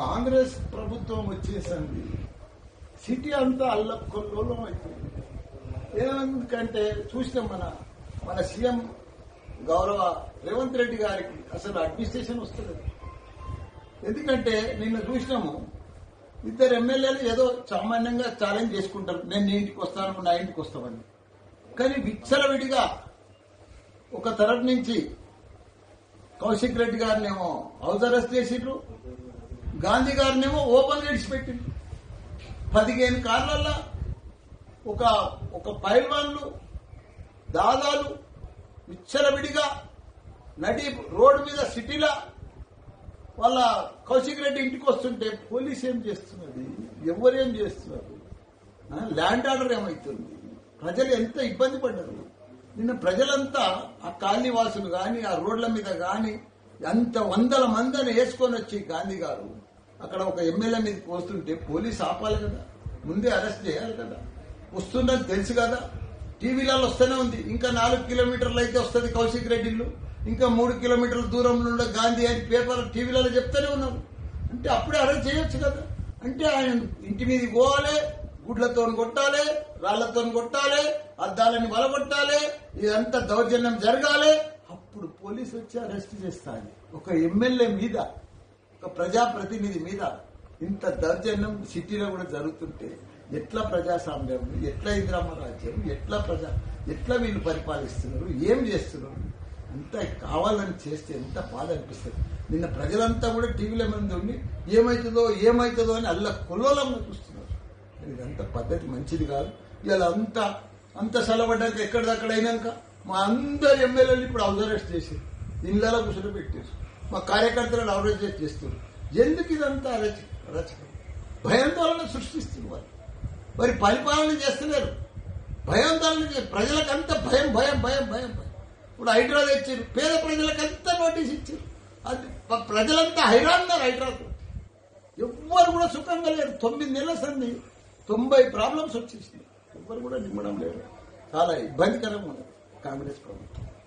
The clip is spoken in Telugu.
కాంగ్రెస్ ప్రభుత్వం వచ్చేసింది సిటీ అంతా అల్లకొల్లోలం అయిపోయింది ఎందుకంటే చూసినాం మన మన సీఎం గౌరవ రేవంత్ రెడ్డి గారికి అసలు అడ్మినిస్ట్రేషన్ వస్తుంది ఎందుకంటే నిన్న చూసినాము ఇద్దరు ఎమ్మెల్యేలు ఏదో సామాన్యంగా ఛాలెంజ్ చేసుకుంటారు నేను నీ ఇంటికి వస్తాను నా ఇంటికి వస్తామని కానీ విచ్చలవిడిగా ఒక తరఫు నుంచి కౌశిక్ రెడ్డి గారినేమో హౌస్ అరెస్ట్ చేసిండ్రు గాంధీ గారినేమో ఓపెన్ విడిచిపెట్టిండ్రు పదిహేను కార్లల్లో ఒక ఒక పైల్వాన్లు దాదాలు విచ్చలవిడిగా నడి రోడ్డు మీద సిటీలో వాళ్ళ కౌశిక్ రెడ్డి ఇంటికి వస్తుంటే పోలీస్ ఏం చేస్తున్నది ఎవరేం చేస్తున్నారు ఆ, ల్యాండ్ ఆర్డర్ ఏమవుతుంది ప్రజలు ఎంత ఇబ్బంది పడ్డారు నిన్న ప్రజలంతా ఆ కాలనీ వాసులు గాని ఆ రోడ్ల మీద గాని అంత వందల మందిని వేసుకొని వచ్చి గాంధీ గారు అక్కడ ఒక ఎమ్మెల్యే మీద పోస్తుంటే పోలీస్ ఆపాలి కదా ముందే అరెస్ట్ చేయాలి కదా వస్తుందని తెలుసు కదా టీవీలలో వస్తూనే ఉంది ఇంకా నాలుగు కిలోమీటర్లు అయితే వస్తుంది కౌశిక్ రెడ్డి ఇల్లు ఇంకా మూడు కిలోమీటర్ల దూరంలో ఉన్న గాంధీ అని పేపర్ టీవీలలో చెప్తూనే ఉన్నారు అంటే అప్పుడే అరెస్ట్ చేయొచ్చు కదా అంటే ఆయన ఇంటి మీదకి పోవాలి గుడ్లతో కొట్టాలి రాళ్లతో కొట్టాలి అద్దాలని వలగొట్టాలి ఇదంతా దౌర్జన్యం జరగాలి అప్పుడు పోలీసు వచ్చి అరెస్ట్ చేస్తాను ఒక ఎమ్మెల్యే మీద ఒక ప్రజాప్రతినిధి మీద ఇంత దౌర్జన్యం సిటీలో కూడా జరుగుతుంటే ఎట్లా ప్రజాస్వామ్యం ఎట్లా ఇందిరామ రాజ్యం ఎట్లా ప్రజా ఎట్లా వీళ్ళు పరిపాలిస్తున్నారు ఏం చేస్తున్నారు అంత కావాలని చేస్తే ఎంత బాధ అనిపిస్తుంది నిన్న ప్రజలంతా కూడా టీవీల మీద ఉండి ఏమవుతుందో ఏమవుతుందో అని అల్ల కొల్లోలంగా చూస్తున్నారు ఇదంతా పద్ధతి మంచిది కాదు ఇవాళ అంత అంత సెలబడ్డాక ఎక్కడిదక్కడ అయినాక మా అందరు ఎమ్మెల్యేలు ఇప్పుడు హౌస్ అరెస్ట్ చేసి ఇళ్ళలో కూర్చొని పెట్టారు మా కార్యకర్తలను అరెస్ట్ చేస్తారు ఎందుకు ఇదంతా అరచ అరచకం భయాందోళన సృష్టిస్తుంది వారు మరి పరిపాలన చేస్తలేరు భయాందోళన చే- ప్రజలకంతా భయం భయం భయం భయం భయం ఇప్పుడు హైడ్రా తెచ్చారు పేద ప్రజలకంతా నోటీస్ ఇచ్చారు అది ప- ప్రజలంతా హైరాన్నారు హైడ్రాకు ఎవ్వరు కూడా సుఖంగా లేరు తొమ్మిది నెలల సంది తొంభై ప్రాబ్లమ్స్ వచ్చేసినాయి ఎవ్వరు కూడా నిమ్మడం లేదు చాలా ఇబ్బందికరంగా ఉంది కాంగ్రెస్ ప్రభుత్వం